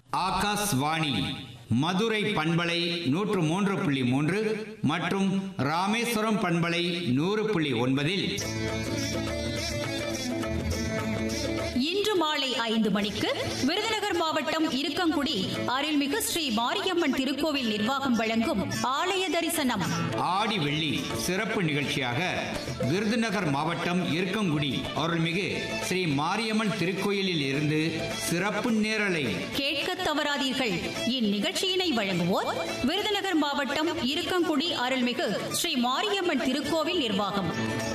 ஆகாஷ்வாணி மதுரை பண்பலை நூற்று மூன்று புள்ளி மூன்று மற்றும் ராமேஸ்வரம் பண்பலை நூறு புள்ளி ஒன்பதில் இன்று மாலை ஐந்து மணிக்கு விருதுநகர் மாவட்டம் இருக்கங்குடி அருள்மிகு ஸ்ரீ மாரியம்மன் திருக்கோவில் நிர்வாகம் வழங்கும் ஆலய தரிசனம் ஆடி வெள்ளி சிறப்பு நிகழ்ச்சியாக விருதுநகர் மாவட்டம் இருக்கங்குடி அருள்மிகு ஸ்ரீ மாரியம்மன் திருக்கோயிலில் இருந்து சிறப்பு நேரலை கேட்க தவறாதீர்கள் இந்நிகழ்ச்சியினை வழங்குவோர் விருதுநகர் மாவட்டம் இருக்கங்குடி அருள்மிகு ஸ்ரீ மாரியம்மன் திருக்கோவில் நிர்வாகம்